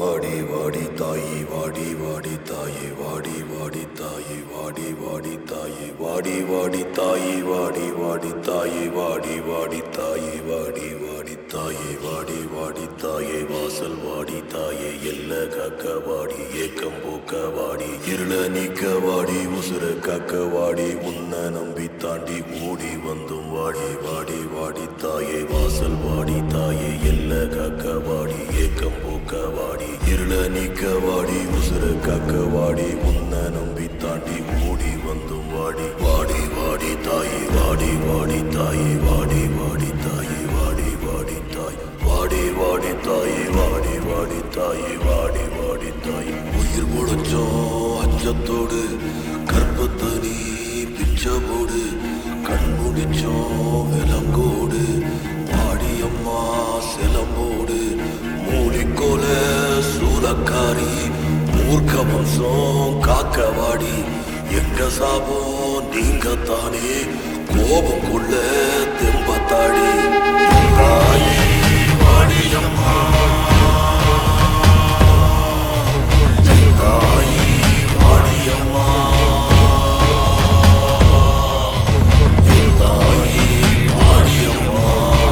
வாடி வாடி தாயி வாடி வாடி தாயி வாடி வாடி தாயி வாடி வாடி தாயி வாடி வாடி தாயி வாடி வாடி தாயி வாடி வாடி தாயி வாடி வாடி தாயி வாடி வாடி தாயே வாசல் வாடி தாயே எல்ல காக்க வாடி ஏக்கம் போக்க வாடி இருள நீக்க வாடி உசுர காக்க வாடி உன்னை நம்பி தாண்டி ஓடி வந்தும் வாடி வாடி வாடி தாயே வாசல் வாடி தாயே எல்ல காக்க வாடி ஏக்கம் போக்க வாடி இருள நீக்க வாடி உசுர காக்க வாடி உன்னை நம்பி தாண்டி ஓடி வந்தும் வாடி வாடி வாடி தாயே வாடி வாடி தாயே வாடி வாடி தாயே வாடி வாடி தாய் வாடி வாடி தாயே வாடி வாடி தாயே வாடி வாடி தாய் உயிர் முடிச்சோம் அச்சத்தோடு கற்பத்தை நீ பிச்சை போடு கண் முடிச்சோம் விலங்கோடு வாடியம்மா சிலம்போடு மூலிக்கோல சூலக்காரி மூர்க்க வம்சம் காக்க வாடி எங்க சாபம் நீங்க தானே கோபம் கொள்ள தெம்பத்தாடி தாயே வாடியம்மா தாயே வாடியம்மா தாயே வாடியம்மா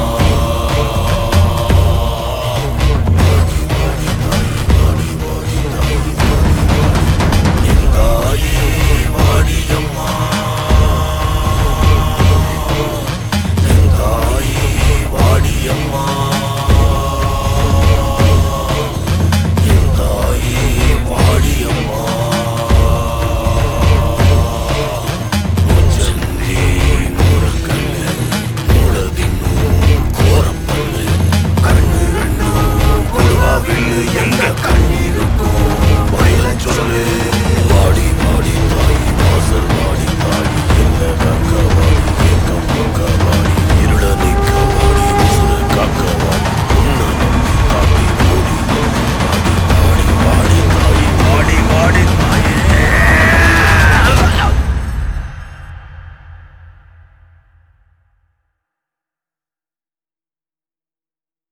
தாயே வாடியம்மா தாயே வாடியம்மா தாயே வாடியம்மா முச்சந்தி முரக்கல்லு முழதின்னும் கோரப்பல்லு கண்ணு ரெண்டும் கொடுவாவில் எங்க கண்ணீருக்கும்